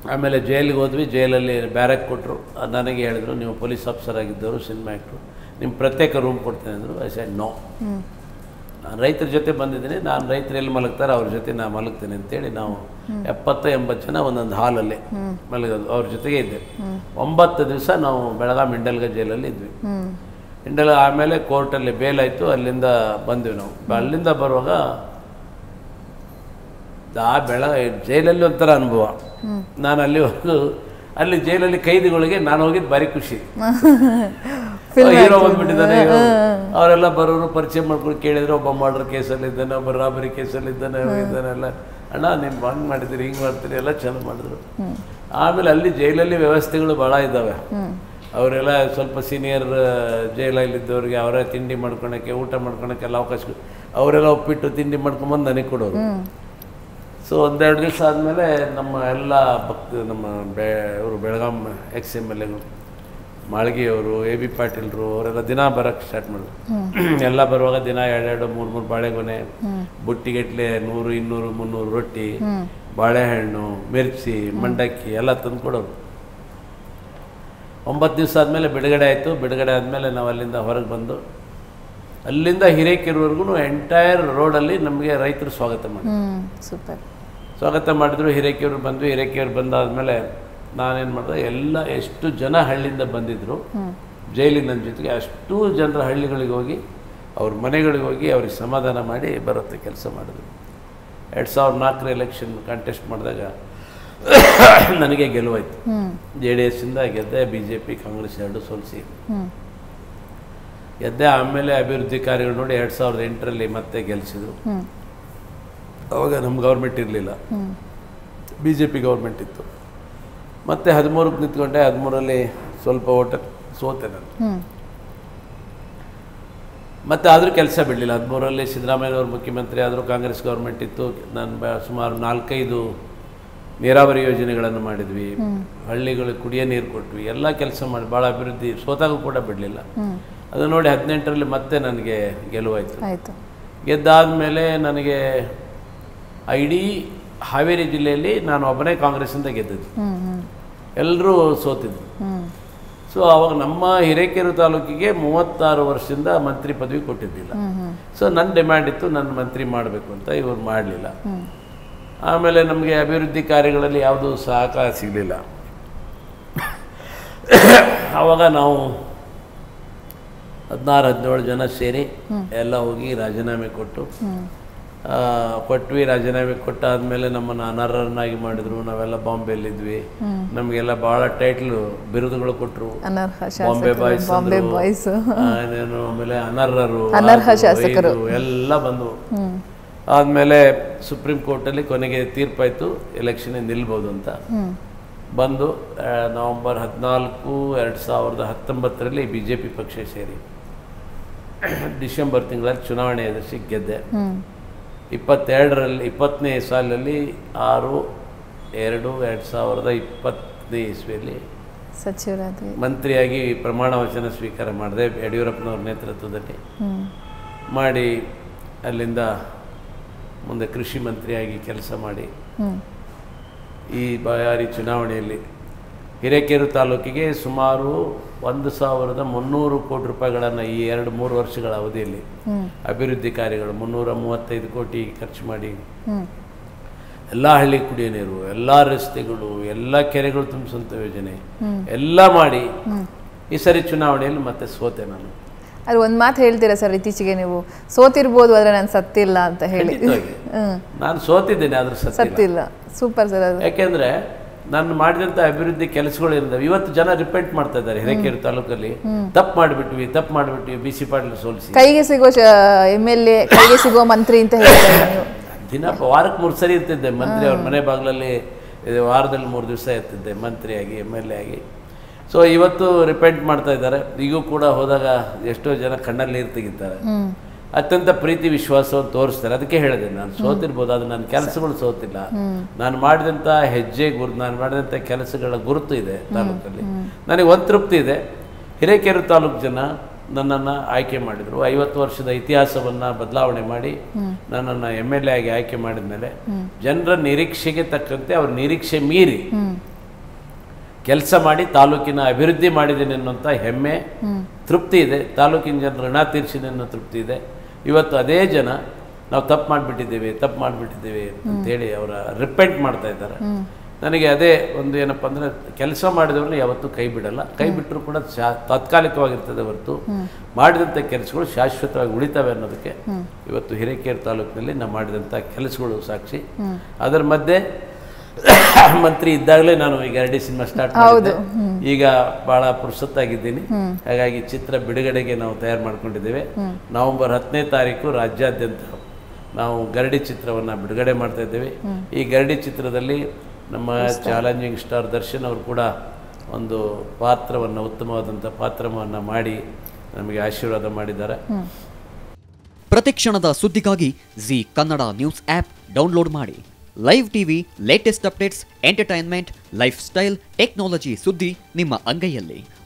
ಆಮೇಲೆ ಜೈಲಿಗೆ ಹೋದ್ವಿ ಜೈಲಲ್ಲಿ ಬ್ಯಾರಕ್ ಕೊಟ್ಟರು ನನಗೆ ಹೇಳಿದ್ರು ನೀವು ಪೊಲೀಸ್ ಆಫೀಸರ್ ಆಗಿದ್ದವರು ಸಿನಿಮಾ ಆ್ಯಕ್ಟ್ರು ನಿಮ್ಮ ಪ್ರತ್ಯೇಕ ರೂಮ್ ಕೊಡ್ತೇನೆ ಅಂದರು ಐ ಸೈಡ್ ನೋ ನಾನು ರೈತರ ಜೊತೆ ಬಂದಿದ್ದೀನಿ ನಾನು ರೈತರು ಎಲ್ಲಿ ಮಲಗ್ತಾರೆ ಅವ್ರ ಜೊತೆ ನಾನು ಮಲಗ್ತೇನೆ ಅಂತೇಳಿ ನಾವು ಎಪ್ಪತ್ತು ಎಂಬತ್ತು ಜನ ಒಂದೊಂದು ಹಾಲಲ್ಲಿ ಮಲಗೋದು ಅವ್ರ ಜೊತೆಗೆ ಇದ್ದೆ ಒಂಬತ್ತು ದಿವಸ ನಾವು ಬೆಳಗಾಂ ಇಂಡಲ್ಗ ಜೈಲಲ್ಲಿ ಇದ್ವಿ ಹ್ಮ್ ಇಂಡಲ್ ಆಮೇಲೆ ಕೋರ್ಟಲ್ಲಿ ಬೇಲ್ ಆಯಿತು ಅಲ್ಲಿಂದ ಬಂದ್ವಿ ನಾವು ಅಲ್ಲಿಂದ ಬರುವಾಗ ಆ ಬೆಳ ಜೈಲಲ್ಲಿ ಒಂಥರ ಅನುಭವ ನಾನು ಅಲ್ಲಿ ಹೋಗಿ ಅಲ್ಲಿ ಜೈಲಲ್ಲಿ ಕೈದಿಗಳಿಗೆ ನಾನು ಹೋಗಿದ್ದು ಭಾರಿ ಖುಷಿ ಹೀರೋ ಬಂದ್ಬಿಟ್ಟಿದ್ದಾನೆ hero. ಅವರೆಲ್ಲ ಬರೋರು ಪರಿಚಯ ಮಾಡ್ಕೊಂಡು ಕೇಳಿದ್ರೆ ಒಬ್ಬ ಮರ್ಡರ್ ಕೇಸಲ್ಲಿ ಇದ್ದಾನೆ ಒಬ್ಬ ರಾಬರಿ ಕೇಸಲ್ಲಿ ಇದ್ದಾನೆ ಅವ ಇದ್ದಾನೆ ಎಲ್ಲ ಅಣ್ಣ ನೀವು ಹಂಗೆ ಮಾಡಿದ್ದೀರಿ ಹಿಂಗೆ ಮಾಡ್ತೀರಿ ಎಲ್ಲ ಚೆನ್ನಾಗಿ ಮಾಡಿದ್ರು ಆಮೇಲೆ ಅಲ್ಲಿ ಜೈಲಲ್ಲಿ ವ್ಯವಸ್ಥೆಗಳು ಭಾಳ ಇದ್ದಾವೆ ಅವರೆಲ್ಲ ಸ್ವಲ್ಪ ಸೀನಿಯರ್ ಜೈಲಲ್ಲಿದ್ದವ್ರಿಗೆ ಅವರೇ ತಿಂಡಿ ಮಾಡ್ಕೊಳಕ್ಕೆ ಊಟ ಮಾಡ್ಕೊಳಕ್ಕೆಲ್ಲ ಅವಕಾಶ ಕೊಡ್- ಅವರೆಲ್ಲ ಉಪ್ಪಿಟ್ಟು ತಿಂಡಿ ಮಾಡ್ಕೊಂಬಂದು ನನಗೆ ಕೊಡೋರು ಸೊ ಒಂದೆರಡು ದಿವಸ ಆದಮೇಲೆ ನಮ್ಮ ಎಲ್ಲ ಭಕ್ತ ನಮ್ಮ ಬೆ ಇವರು ಬೆಳಗಾಂ ಎಕ್ಸ್ ಎಮ್ ಎಲ್ ಎಗಳು ಮಾಳ್ಗಿಯವರು ಎ ಬಿ ಪಾಟೀಲ್ರು ಅವರೆಲ್ಲ ದಿನ ಬರೋಕ್ಕೆ ಸ್ಟಾರ್ಟ್ ಮಾಡಿದ್ರು ಎಲ್ಲ ಬರುವಾಗ ದಿನ ಎರಡೆರಡು ಮೂರು ಮೂರು ಬಾಳೆಗೊನೆ ಬುಟ್ಟಿಗಟ್ಲೆ ನೂರು ಇನ್ನೂರು ಮುನ್ನೂರು ರೊಟ್ಟಿ ಬಾಳೆಹಣ್ಣು ಮಿರ್ಚಿ ಮಂಡಕ್ಕಿ ಎಲ್ಲ ತಂದು ಕೊಡೋರು ಒಂಬತ್ತು ದಿವಸ ಆದಮೇಲೆ ಬಿಡುಗಡೆ ಆಯಿತು ಬಿಡುಗಡೆ ಆದಮೇಲೆ ನಾವು ಅಲ್ಲಿಂದ ಹೊರಗೆ ಬಂದು ಅಲ್ಲಿಂದ ಹಿರೇಕೆರೂರ್ಗೂ ಎಂಟೈರ್ ರೋಡಲ್ಲಿ ನಮಗೆ ರೈತರು ಸ್ವಾಗತ ಮಾಡಿದ್ರು ಹ್ಮ್ ಸೂಪರ್ ಸ್ವಾಗತ ಮಾಡಿದ್ರು ಹಿರೇಕೆಯವ್ರು ಬಂದ್ವಿ ಹಿರೇಕೆಯವ್ರು ಬಂದಾದಮೇಲೆ ನಾನೇನು ಮಾಡಿದೆ ಎಲ್ಲ ಎಷ್ಟು ಜನ ಹಳ್ಳಿಯಿಂದ ಬಂದಿದ್ದರು ಜೈಲಿಗೆ ನನ್ನ ಜೊತೆಗೆ ಅಷ್ಟು ಜನರ ಹಳ್ಳಿಗಳಿಗೆ ಹೋಗಿ ಅವ್ರ ಮನೆಗಳಿಗೆ ಹೋಗಿ ಅವ್ರಿಗೆ ಸಮಾಧಾನ ಮಾಡಿ ಬರುತ್ತೆ ಕೆಲಸ ಮಾಡಿದ್ರು ಎರಡು ಸಾವಿರದ ನಾಲ್ಕರ ಎಲೆಕ್ಷನ್ ಕಾಂಟೆಸ್ಟ್ ಮಾಡಿದಾಗ ನನಗೆ ಗೆಲುವಾಯಿತು ಹ್ಮ್ ಜೆ ಡಿ ಎಸ್ಸಿಂದ ಗೆದ್ದೆ ಬಿ ಜೆ ಪಿ ಕಾಂಗ್ರೆಸ್ ಎರಡು ಸೋಲಿಸಿ ಹ್ಮ್ ಗೆದ್ದೆ ಆಮೇಲೆ ಅಭಿವೃದ್ಧಿ ಕಾರ್ಯಗಳು ನೋಡಿ ಎರಡು ಸಾವಿರದ ಎಂಟರಲ್ಲಿ ಮತ್ತೆ ಗೆಲ್ಲಿಸಿದ್ರು ಹ್ಮ್ ಅವಾಗ ನಮ್ಮ ಗೌರ್ಮೆಂಟ್ ಇರಲಿಲ್ಲ ಹ್ಮ್ ಬಿ ಜೆ ಪಿ ಗೌರ್ಮೆಂಟ್ ಇತ್ತು ಮತ್ತೆ ಹದಿಮೂರಕ್ಕೆ ನಿಂತ್ಕೊಂಡೆ ಹದಿಮೂರಲ್ಲಿ ಸ್ವಲ್ಪ ಓಟ ಸೋತೆ ನಾನು ಹ್ಮ್ ಮತ್ತೆ ಆದರೂ ಕೆಲಸ ಬಿಡಲಿಲ್ಲ ಹದಿಮೂರರಲ್ಲಿ ಸಿದ್ದರಾಮಯ್ಯನವರು ಮುಖ್ಯಮಂತ್ರಿ ಆದರೂ ಕಾಂಗ್ರೆಸ್ ಗೌರ್ಮೆಂಟ್ ಇತ್ತು ನಾನು ಬ- ಸುಮಾರು ನಾಲ್ಕೈದು ನೀರಾವರಿ ಯೋಜನೆಗಳನ್ನು ಮಾಡಿದ್ವಿ ಹಳ್ಳಿಗಳಿಗೆ ಕುಡಿಯೋ ನೀರು ಕೊಟ್ವಿ ಎಲ್ಲ ಕೆಲಸ ಮಾಡಿ ಭಾಳ ಅಭಿವೃದ್ಧಿ ಸೋತಾಗೂ ಕೂಡ ಬಿಡಲಿಲ್ಲ ಹ್ಮ್ ಅದು ನೋಡಿ ಹದಿನೆಂಟರಲ್ಲಿ ಮತ್ತೆ ನನಗೆ ಗೆಲುವಾಯಿತು ಆಯ್ತು ಗೆದ್ದಾದಮೇಲೆ ನನಗೆ ಆ ಇಡೀ ಹಾವೇರಿ ಜಿಲ್ಲೆಯಲ್ಲಿ ನಾನು ಒಬ್ಬನೇ ಕಾಂಗ್ರೆಸ್ಸಿಂದ ಗೆದ್ದಿದ್ದು ಹ್ಮ್ ಹ್ಮ್ ಎಲ್ಲರೂ ಸೋತಿದ್ರು ಹ್ಮ್ ಸೊ ಅವಾಗ ನಮ್ಮ ಹಿರೇಕೆರೆ ತಾಲೂಕಿಗೆ ಮೂವತ್ತಾರು ವರ್ಷದಿಂದ ಮಂತ್ರಿ ಪದವಿ ಕೊಟ್ಟಿದ್ದಿಲ್ಲ ಹ್ಮ್ ಹ್ಮ್ ಸೊ ನನ್ನ ಡಿಮ್ಯಾಂಡ್ ಇತ್ತು ನನ್ನ ಮಂತ್ರಿ ಮಾಡಬೇಕು ಅಂತ ಇವ್ರು ಮಾಡಲಿಲ್ಲ ಹ್ಮ್ ಆಮೇಲೆ ನಮಗೆ ಅಭಿವೃದ್ಧಿ ಕಾರ್ಯಗಳಲ್ಲಿ ಯಾವುದೂ ಸಹಕಾರ ಸಿಗಲಿಲ್ಲ ಆವಾಗ ನಾವು ಹದಿನಾರು ಹದಿನೇಳು ಜನ ಸೇರಿ ಎಲ್ಲ ಹೋಗಿ ರಾಜೀನಾಮೆ ಕೊಟ್ಟು ಹ್ಮ್ ಆ, ಕೊಟ್ವಿ ರಾಜೀನಾಮೆ ಕೊಟ್ಟಾದ್ಮೇಲೆ ನಮ್ಮನ್ನು ಅನರ್ಹರನ್ನಾಗಿ ಮಾಡಿದ್ರು ನಾವೆಲ್ಲ ಬಾಂಬೆಯಲ್ಲಿದ್ವಿ ನಮಗೆಲ್ಲ ಭಾಳ ಟೈಟ್ಲು ಬಿರುದುಗಳು ಕೊಟ್ಟರು ಅನರ್ಹ ಬಾಂಬೆ ಶಾಸಕರು ಬಾಯ್ಸ್ ಬಾಂಬೆ ಅಂದ್ರು. ಬಾಯ್ಸ್ ಆ, ಏನೇನು ಆಮೇಲೆ ಅನರ್ಹರು ಅನರ್ಹ ಅದು, ಶಾಸಕರು. ಇದು ಎಲ್ಲ ಬಂದು ಹ್ಮ್ ಆದಮೇಲೆ ಸುಪ್ರೀಂ ಕೋರ್ಟಲ್ಲಿ ಕೊನೆಗೆ ತೀರ್ಪಾಯಿತು ಎಲೆಕ್ಷನ್ ನಿಲ್ಬೋದು ಅಂತ ಹ್ಮ್ ಬಂದು ಆ, ನವೆಂಬರ್ ಹದಿನಾಲ್ಕು ಎರಡು ಸಾವಿರದ ಹತ್ತೊಂಬತ್ತರಲ್ಲಿ ಬಿ ಜೆ ಪಿ ಪಕ್ಷ ಸೇರಿ ಡಿಸೆಂಬರ್ ತಿಂಗಳಲ್ಲಿ ಚುನಾವಣೆ ಎದುರಿಸಿ ಗೆದ್ದೆ ಹ್ಮ್ ಇಪ್ಪತ್ತೆರಡರಲ್ಲಿ ಇಪ್ಪತ್ತನೇ ಸಾಲಿನಲ್ಲಿ ಆರು ಎರಡು ಎರಡು ಸಾವಿರದ ಇಪ್ಪತ್ತನೇ ಇಸ್ವಿಯಲ್ಲಿ ಸಚಿವರಾದ್ವಿ ಮಂತ್ರಿಯಾಗಿ ಪ್ರಮಾಣ ವಚನ ಸ್ವೀಕಾರ ಮಾಡಿದೆ ಯಡಿಯೂರಪ್ಪನವ್ರ ನೇತೃತ್ವದಲ್ಲಿ ಹ್ಮ್ ಮಾಡಿ ಅಲ್ಲಿಂದ ಮುಂದೆ ಕೃಷಿ ಮಂತ್ರಿಯಾಗಿ ಕೆಲಸ ಮಾಡಿ ಹ್ಮ್ ಈ ಬಾಯಾರಿ ಚುನಾವಣೆಯಲ್ಲಿ ಹಿರೇಕೆರೆ ತಾಲೂಕಿಗೆ ಸುಮಾರು ಒಂದು ಸಾವಿರದ ಮುನ್ನೂರು ಕೋಟಿ ರೂಪಾಯಿಗಳನ್ನು ಈ ಎರಡು ಮೂರು ವರ್ಷಗಳ ಅವಧಿಯಲ್ಲಿ ಹ್ಮ್ ಅಭಿವೃದ್ಧಿ ಕಾರ್ಯಗಳು ಮುನ್ನೂರ ಮೂವತ್ತೈದು ಕೋಟಿ ಖರ್ಚು ಮಾಡಿ ಹ್ಮ್ ಎಲ್ಲ ಹಳ್ಳಿ ಕುಡಿಯೋ ನೀರು ಎಲ್ಲ ರಸ್ತೆಗಳು ಎಲ್ಲ ಕೆರೆಗಳು ತುಂಬಿಸುವಂಥ ಯೋಜನೆ ಹ್ಮ್. ಎಲ್ಲ ಮಾಡಿ ಈ ಸರಿ ಚುನಾವಣೆಯಲ್ಲಿ ಮತ್ತೆ ಸೋತೆ ನಾನು ಅದು ಒಂದು ಮಾತು ಹೇಳ್ತೀರಾ ಸರ್ ಇತ್ತೀಚೆಗೆ ನೀವು ಸೋತಿರ್ಬೋದು ಆದರೆ ನಾನು ಸತ್ತಿಲ್ಲ ಅಂತ ಹೇಳಿ ಖಂಡಿತವಾಗಿ. ಹ್ಮ್ ನಾನು ಸೋತಿದ್ದೇನೆ ಆದ್ರೆ ಸತ್ತಿಲ್ಲ ಸತ್ತಿಲ್ಲ ಸೂಪರ್ ಸರ್ ಅದು ಯಾಕೆಂದ್ರೆ ನಾನು ಮಾಡಿದಂಥ ಅಭಿವೃದ್ಧಿ ಕೆಲಸಗಳು ಇರ್ತವೆ ಇವತ್ತು ಜನ ರಿಪೆಂಟ್ ಮಾಡ್ತಾ ಇದ್ದಾರೆ ಹಿರೇಕೆರೆ ತಾಲೂಕಲ್ಲಿ ತಪ್ಪು ಮಾಡಿಬಿಟ್ವಿ ತಪ್ಪು ಮಾಡಿಬಿಟ್ವಿ ಬಿ ಸಿ ಪಾಟೀಲ್ ಸೋಲಿಸಿ ಕೈಗೆ ಸಿಗೋ ಎಮ್ ಎಲ್ ಎ ಕೈಗೆ ಸಿಗೋ ಮಂತ್ರಿ ಅಂತ ಹೇಳ್ತಾರೆ ನೀವು ದಿನ ವಾರಕ್ಕೆ ಮೂರು ಸರಿ ಇರ್ತಿದ್ದೆ ಮಂತ್ರಿ ಅವ್ರ ಮನೆ ಬಾಗಿಲಲ್ಲಿ ಇದು ವಾರದಲ್ಲಿ ಮೂರು ದಿವಸ ಇರ್ತಿದ್ದೆ ಮಂತ್ರಿಯಾಗಿ ಎಮ್ ಎಲ್ ಎ ಆಗಿ ಸೊ ಇವತ್ತು ರಿಪೆಂಟ್ ಮಾಡ್ತಾ ಇದ್ದಾರೆ ಈಗೂ ಕೂಡ ಹೋದಾಗ ಎಷ್ಟೋ ಜನ ಕಣ್ಣಲ್ಲಿ ನೀರು ತೆಗಿತಾರೆ ಹ್ಮ್ ಅತ್ಯಂತ ಪ್ರೀತಿ ವಿಶ್ವಾಸವನ್ನು ತೋರಿಸ್ತಾರೆ ಅದಕ್ಕೆ ಹೇಳಿದೆ ನಾನು ಸೋತಿರ್ಬೋದು ಅದು ನನ್ನ ಕೆಲಸಗಳು ಸೋತಿಲ್ಲ ನಾನು ಮಾಡಿದಂಥ ಹೆಜ್ಜೆ ಗುರು ನಾನು ಮಾಡಿದಂಥ ಕೆಲಸಗಳ ಗುರುತು ಇದೆ ತಾಲೂಕಲ್ಲಿ ನನಗೆ ಒಂದು ತೃಪ್ತಿ ಇದೆ ಹಿರೇಕೆರೆ ತಾಲೂಕು ಜನ ನನ್ನನ್ನು ಆಯ್ಕೆ ಮಾಡಿದರು ಐವತ್ತು ವರ್ಷದ ಇತಿಹಾಸವನ್ನು ಬದಲಾವಣೆ ಮಾಡಿ ನನ್ನನ್ನು ಎಮ್ ಎಲ್ ಎ ಆಗಿ ಆಯ್ಕೆ ಮಾಡಿದ ಮೇಲೆ ಜನರ ನಿರೀಕ್ಷೆಗೆ ತಕ್ಕಂತೆ ಅವ್ರ ನಿರೀಕ್ಷೆ ಮೀರಿ ಕೆಲಸ ಮಾಡಿ ತಾಲೂಕಿನ ಅಭಿವೃದ್ಧಿ ಮಾಡಿದ್ದೀನಿ ಅನ್ನುವಂಥ ಹೆಮ್ಮೆ ತೃಪ್ತಿ ಇದೆ ತಾಲೂಕಿನ ಜನರ ಋಣ ತೀರ್ಸಿದೆ ಅನ್ನೋ ತೃಪ್ತಿ ಇದೆ ಇವತ್ತು ಅದೇ ಜನ ನಾವು ತಪ್ಪು ಮಾಡಿಬಿಟ್ಟಿದ್ದೇವೆ ತಪ್ಪು ಮಾಡಿಬಿಟ್ಟಿದ್ದೇವೆ ಅಂತೇಳಿ ಅವರ ರಿಪೆಂಟ್ ಮಾಡ್ತಾ ಇದ್ದಾರೆ ನನಗೆ ಅದೇ ಒಂದು ಏನಪ್ಪ ಅಂದರೆ ಕೆಲಸ ಮಾಡಿದವ್ರನ್ನ ಯಾವತ್ತೂ ಕೈ ಬಿಡಲ್ಲ ಕೈ ಬಿಟ್ಟರು ಕೂಡ ಶಾ ತಾತ್ಕಾಲಿಕವಾಗಿರ್ತದೆ ಹೊರತು ಮಾಡಿದಂಥ ಕೆಲಸಗಳು ಶಾಶ್ವತವಾಗಿ ಉಳಿತವೆ ಅನ್ನೋದಕ್ಕೆ ಇವತ್ತು ಹಿರೇಕೆರೆ ತಾಲೂಕಿನಲ್ಲಿ ನಾವು ಮಾಡಿದಂಥ ಕೆಲಸಗಳು ಸಾಕ್ಷಿ ಅದರ ಮಧ್ಯೆ ಮಂತ್ರಿ ಇದ್ದಾಗಲೇ ನಾನು ಈಗ ಎರಡೇ ಸಿನಿಮಾ ಸ್ಟಾರ್ಟ್ ಮಾಡಿದ್ದೆ ಈಗ ಭಾಳ ಪುರುಸತ್ತಾಗಿದ್ದೀನಿ ಹಾಗಾಗಿ ಚಿತ್ರ ಬಿಡುಗಡೆಗೆ ನಾವು ತಯಾರು ಮಾಡ್ಕೊಂಡಿದ್ದೇವೆ ನವೆಂಬರ್ ಹತ್ತನೇ ತಾರೀಕು ರಾಜ್ಯಾದ್ಯಂತ ನಾವು ಗರಡಿ ಚಿತ್ರವನ್ನು ಬಿಡುಗಡೆ ಮಾಡ್ತಾ ಇದ್ದೇವೆ ಈ ಗರಡಿ ಚಿತ್ರದಲ್ಲಿ ನಮ್ಮ ಚಾಲೆಂಜಿಂಗ್ ಸ್ಟಾರ್ ದರ್ಶನ್ ಅವರು ಕೂಡ ಒಂದು ಪಾತ್ರವನ್ನು ಉತ್ತಮವಾದಂಥ ಪಾತ್ರವನ್ನು ಮಾಡಿ ನಮಗೆ ಆಶೀರ್ವಾದ ಮಾಡಿದ್ದಾರೆ ಪ್ರತಿಕ್ಷಣದ ಸುದ್ದಿಗಾಗಿ Zee Kannada news app download ಮಾಡಿ live TV latest updates entertainment lifestyle technology ಸುದ್ದಿ ನಿಮ್ಮ ಅಂಗೈಯಲ್ಲಿ